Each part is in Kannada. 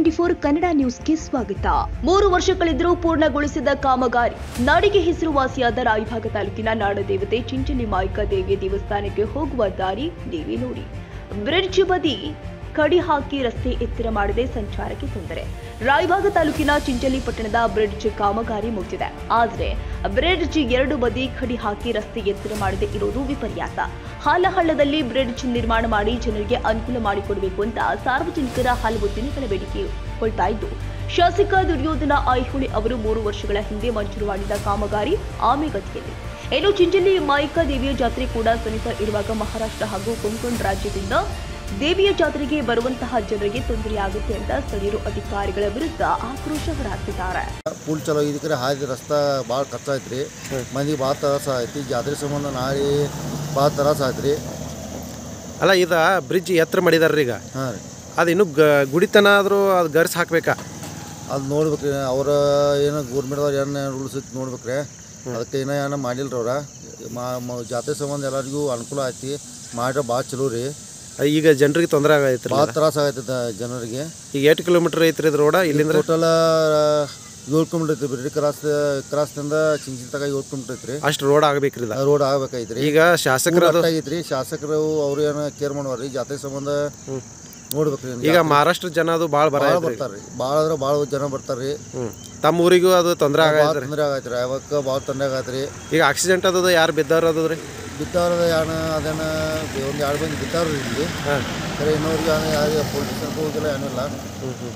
ಟ್ವೆಂಟಿ ಫೋರ್ ಕನ್ನಡ ನ್ಯೂಸ್ಗೆ ಸ್ವಾಗತ ಮೂರು ವರ್ಷಗಳಿದ್ರೂ ಪೂರ್ಣಗೊಳಿಸಿದ ಕಾಮಗಾರಿ ನಾಡಿಗೆ ಹೆಸರುವಾಸಿಯಾದ ರಾಯಭಾಗ ತಾಲೂಕಿನ ನಾಡದೇವತೆ ಚಿಂಚಲಿ ಮಾಯಿಕಾ ದೇವಿಯ ದೇವಸ್ಥಾನಕ್ಕೆ ಹೋಗುವ ದಾರಿ ನೀವೇ ನೋಡಿ ಬ್ರಿಡ್ಜ್ ಬದಿ ಕಡಿ ಹಾಕಿ ರಸ್ತೆ ಎತ್ತರ ಮಾಡದೆ ಸಂಚಾರಕ್ಕೆ ತೊಂದರೆ ರಾಯಭಾಗ ತಾಲೂಕಿನ ಚಿಂಚಲಿ ಪಟ್ಟಣದ ಬ್ರಿಡ್ಜ್ ಕಾಮಗಾರಿ ಮುಗಿದಿದೆ ಆದರೆ ಬ್ರಿಡ್ಜ್ ಎರಡು ಬದಿ ಕಡಿ ಹಾಕಿ ರಸ್ತೆ ಎತ್ತರ ಮಾಡದೆ ಇರೋದು ವಿಪರ್ಯಾಸ ಹಾಲಹಳ್ಳದಲ್ಲಿ ಬ್ರಿಡ್ಜ್ ನಿರ್ಮಾಣ ಮಾಡಿ ಜನರಿಗೆ ಅನುಕೂಲ ಮಾಡಿಕೊಡಬೇಕು ಅಂತ ಸಾರ್ವಜನಿಕರ ಹಲವು ದಿನಗಳ ಬೇಡಿಕೆ ಕೊಳ್ತಾ ಇದ್ದು ಶಾಸಕ ದುರ್ಯೋಧನ ಐಹೊಳೆ ಅವರು ಮೂರು ವರ್ಷಗಳ ಹಿಂದೆ ಮಂಜೂರು ಮಾಡಿದ ಕಾಮಗಾರಿ ಆಮೆಗತಿಯಲ್ಲಿ ಇನ್ನು ಚಿಂಚಲಿ ಮಾಯಿಕಾ ದೇವಿಯ ಜಾತ್ರೆ ಕೂಡ ಸಮೀಪ ಇರುವಾಗ ಮಹಾರಾಷ್ಟ್ರ ಹಾಗೂ ಕೊಂಕಣ್ ರಾಜ್ಯದಿಂದ ದೇವಿಯ ಜಾತ್ರೆಗೆ ಬರುವಂತಹ ಜನರಿಗೆ ತೊಂದರೆಯಾಗುತ್ತೆ ಅಂತ ಸ್ಥಳೀಯರು ಅಧಿಕಾರಿಗಳ ವಿರುದ್ಧ ಆಕ್ರೋಶ ಹೊರಹಾಕಿದ್ದಾರೆ ಪೂಲ್ ಚಲೋ ಇದಕ್ಕೆ ಹಾದಿ ರಸ್ತಾ ಭಾಳ ಖರ್ಚು ಆಯ್ತು ರೀ ಮಂದಿಗೆ ಭಾಳ ತ್ರಾಸ ಐತಿ ಜಾತ್ರೆ ಸಂಬಂಧ ನಾಳೆ ಭಾಳ ತ್ರಾಸ ಆಯ್ತು ರೀ ಅಲ್ಲ ಇದು ಬ್ರಿಡ್ಜ್ ಎತ್ತರ ಮಾಡಿದಾರ್ರಿ ಈಗ ಹಾಂ ರೀ ಅದು ಇನ್ನೂ ಗ ಗುಡಿತನ ಆದರೂ ಅದು ಗರ್ಸ್ ಹಾಕ್ಬೇಕಾ ಅದು ನೋಡ್ಬೇಕು ರೀ ಅವ್ರ ಏನೋ ಗೌರ್ಮೆಂಟ್ದವ್ರು ಏನು ರೂಲ್ಸ್ ಐತಿ ನೋಡ್ಬೇಕು ರೀ ಅದಕ್ಕೆ ಏನೋ ಏನೋ ಮಾಡಿಲ್ಲ ರೀ ಅವ್ರ ಮಾ ಮ- ಜಾತ್ರೆ ಸಂಬಂಧ ಎಲ್ಲರಿಗೂ ಅನುಕೂಲ ಐತಿ ಮಾಡ್ರೆ ಭಾಳ ಚಲೋ ರೀ ಈಗ ಜನರಿಗೆ ತೊಂದರೆ ಆಗೈತ್ರಿ ಭಾಳ ತ್ರಾಸ ಆಗೈತೆ ಜನರಿಗೆ ಈಗ ಎಷ್ಟು ಕಿಲೋಮೀಟರ್ ಐತ್ರಿ ಇದು ರೋಡ ಇಲ್ಲಿಂದ ಟೋಟಲ್ ಏಳು ಕಿಲೋಮೀಟರ್ ಐತಿ ಬಿಡ್ರಿ ಕ್ರಾಸ್ ಕ್ರಾಸ್ನಿಂದ ಚಿಂಚಿನ ತಗ ಏಳು ಕಿಲೋಮೀಟರ್ ಐತಿ ರೀ ಅಷ್ಟು ರೋಡ್ ಆಗಬೇಕ್ರಿ ಇದು ರೋಡ್ ಆಗ್ಬೇಕೈತಿ ರೀ ಈಗ ಶಾಸಕರು ಅದು ಆಗೈತ್ರಿ ಶಾಸಕರು ಅವ್ರು ಏನೋ ಕೇರ್ ಮಾಡುವಾರ್ರಿ ಜಾತ್ರೆ ಸಂಬಂಧ ನೋಡ್ಬೇಕ್ರಿ ಈಗ ಮಹಾರಾಷ್ಟ್ರ ಜನ ಅದು ಭಾಳ ಬರ ಭಾಳ ಬರ್ತಾರ್ರಿ ಭಾಳ ಅಂದ್ರೆ ಭಾಳ ಜನ ಬರ್ತಾರ್ರಿ ಹ್ಞೂ ತಮ್ಮ ಊರಿಗೂ ಅದು ತೊಂದರೆ ಭಾಳ ಆಗೈತ್ರಿ ತೊಂದರೆ ಆಗೈತ್ರಿ ಯಾವಾಗ ಭಾಳ ತೊಂದರೆ ಆಗೈತ್ರಿ ಈಗ ಆಕ್ಸಿಡೆಂಟ್ ಅದು ಯಾರು ಬಿದ್ದವ್ರು ಅದು ರೀ ಬಿದ್ದವ್ರದ ಯಾಣ ಅದೇನ ಒಂದು ಎರಡು ಮಂದಿ ಬಿದ್ದಾರ್ರಿ ಇಲ್ಲಿ ಹಾಂ ಖರೆ ಇನ್ನೋರಿಗೆ ಯಾರು ಪೊಲೀಸ್ ಸ್ಟೇಷನ್ಗೆ ಹೋಗಿಲ್ಲ ಏನಿಲ್ಲ ಹ್ಞೂ ಹ್ಞೂ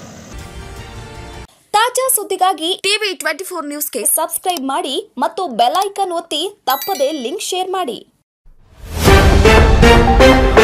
ತಾಜಾ ಸುದ್ದಿಗಾಗಿ ಟಿವಿ ಟ್ವೆಂಟಿ ಫೋರ್ ನ್ಯೂಸ್ಗೆ ಸಬ್ಸ್ಕ್ರೈಬ್ ಮಾಡಿ ಮತ್ತು ಬೆಲ್ ಐಕನ್ ಒತ್ತಿ ತಪ್ಪದೇ ಲಿಂಕ್ ಶೇರ್ ಮಾಡಿ